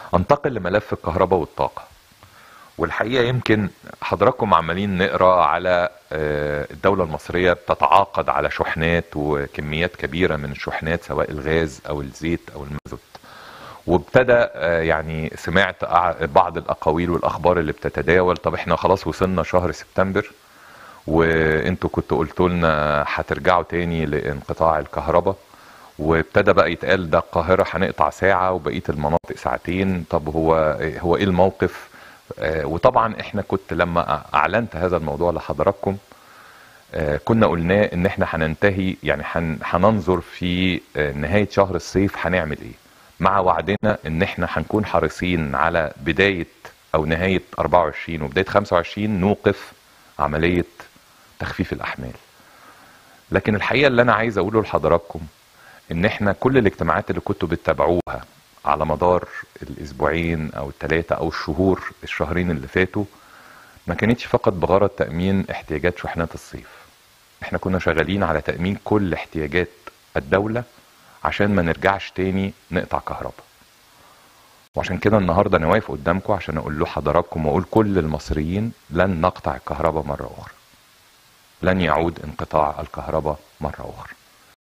انتقل لملف الكهرباء والطاقة والحقيقة يمكن حضراتكم عمالين نقرا على آه، الدولة المصرية بتتعاقد على شحنات وكميات كبيرة من الشحنات سواء الغاز أو الزيت أو المازوت وابتدى آه، يعني سمعت أع- بعض الأقاويل والأخبار اللي بتتداول طب احنا خلاص وصلنا شهر سبتمبر وانتوا كنتوا قلتوا لنا هترجعوا تاني لانقطاع الكهرباء وابتدى بقى يتقال ده القاهرة هنقطع ساعة وبقية المناطق ساعتين طب هو هو ايه الموقف آه، وطبعا احنا كنت لما اعلنت هذا الموضوع لحضراتكم آه، كنا قلناه ان احنا هننتهي يعني هن- هننظر في آه، نهاية شهر الصيف هنعمل ايه مع وعدنا ان احنا هنكون حريصين على بداية او نهاية 24 وبداية 25 نوقف عملية تخفيف الاحمال لكن الحقيقة اللي انا عايز اقوله لحضراتكم ان احنا كل الاجتماعات اللي كنتوا بتتابعوها على مدار الاسبوعين او الثلاثة او الشهور الشهرين اللي فاتوا ما كانتش فقط بغرض تأمين احتياجات شحنات الصيف احنا كنا شغالين على تأمين كل احتياجات الدولة عشان ما نرجعش تاني نقطع كهرباء وعشان كده النهاردة انا واقف قدامكم عشان اقول له حضراتكم واقول كل المصريين لن نقطع الكهرباء مرة اخرى لن يعود انقطاع الكهرباء مرة اخرى